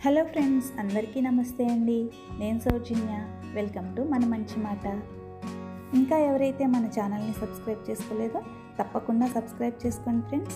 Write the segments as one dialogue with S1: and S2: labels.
S1: hello friends అందరికీ నమస్తే అండి నేను సౌజన్య వెల్కమ్ టు మన మంచి మాట ఇంకా ఎవరైతే మన ఛానల్ని సబ్స్క్రైబ్ చేసుకోలేదో తప్పకుండా సబ్స్క్రైబ్ చేసుకోండి ఫ్రెండ్స్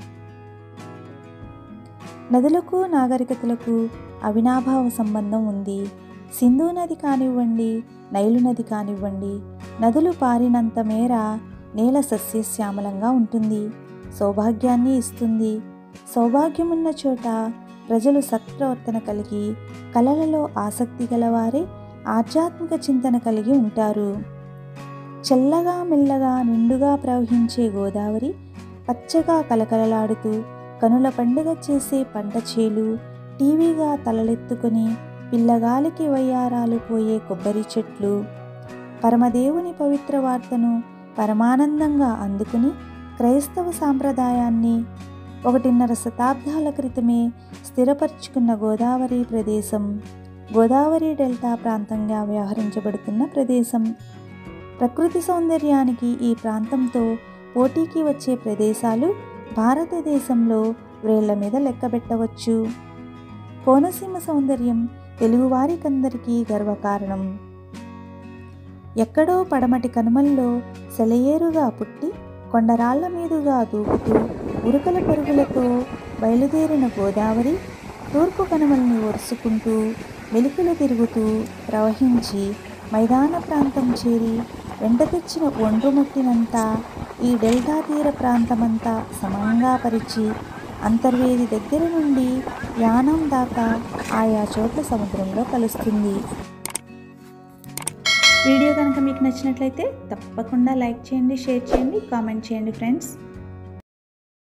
S1: నదులకు నాగరికతలకు అవినాభావ సంబంధం ఉంది సింధు నది కానివ్వండి నైలు నది కానివ్వండి నదులు పారినంత మేర నేల సస్యశ్యామలంగా ఉంటుంది సౌభాగ్యాన్ని ఇస్తుంది సౌభాగ్యమున్న చోట ప్రజలు సత్ప్రవర్తన కలిగి కళలలో ఆసక్తి గలవారే ఆధ్యాత్మిక చింతన కలిగి ఉంటారు చల్లగా మెల్లగా నిండుగా ప్రవహించే గోదావరి పచ్చగా కలకలలాడుతూ కనుల పండుగ చేసే పంట చేలు టీవీగా తలలెత్తుకొని పిల్లగాలికి వయ్యారాలు పోయే కొబ్బరి చెట్లు పరమదేవుని పవిత్ర వార్తను పరమానందంగా అందుకుని క్రైస్తవ సాంప్రదాయాన్ని ఒకటిన్నర శతాబ్దాల క్రితమే స్థిరపరుచుకున్న గోదావరి ప్రదేశం గోదావరి డెల్టా ప్రాంతంగా వ్యవహరించబడుతున్న ప్రదేశం ప్రకృతి సౌందర్యానికి ఈ ప్రాంతంతో పోటీకి వచ్చే ప్రదేశాలు భారతదేశంలో వేళ్ల మీద లెక్కబెట్టవచ్చు కోనసీమ సౌందర్యం తెలుగువారికందరికీ గర్వకారణం ఎక్కడో పడమటి కనుమల్లో సెలయేరుగా పుట్టి కొండరాళ్ల మీదుగా దూకుతూ ఉరుకల పరుగులతో బయలుదేరిన గోదావరి తూర్పు కనుమల్ని ఒరుసుకుంటూ మెలికలు తిరుగుతూ ప్రవహించి మైదాన ప్రాంతం చేరి వెంట తెచ్చిన ఒండ్రుముట్టినంతా ఈ డెల్టా తీర ప్రాంతమంతా సమంగా పరిచి అంతర్వేది దగ్గర నుండి యానం దాకా ఆయా చోట్ల సముద్రంలో కలుస్తుంది వీడియో కనుక మీకు నచ్చినట్లయితే తప్పకుండా లైక్ చేయండి షేర్ చేయండి కామెంట్ చేయండి ఫ్రెండ్స్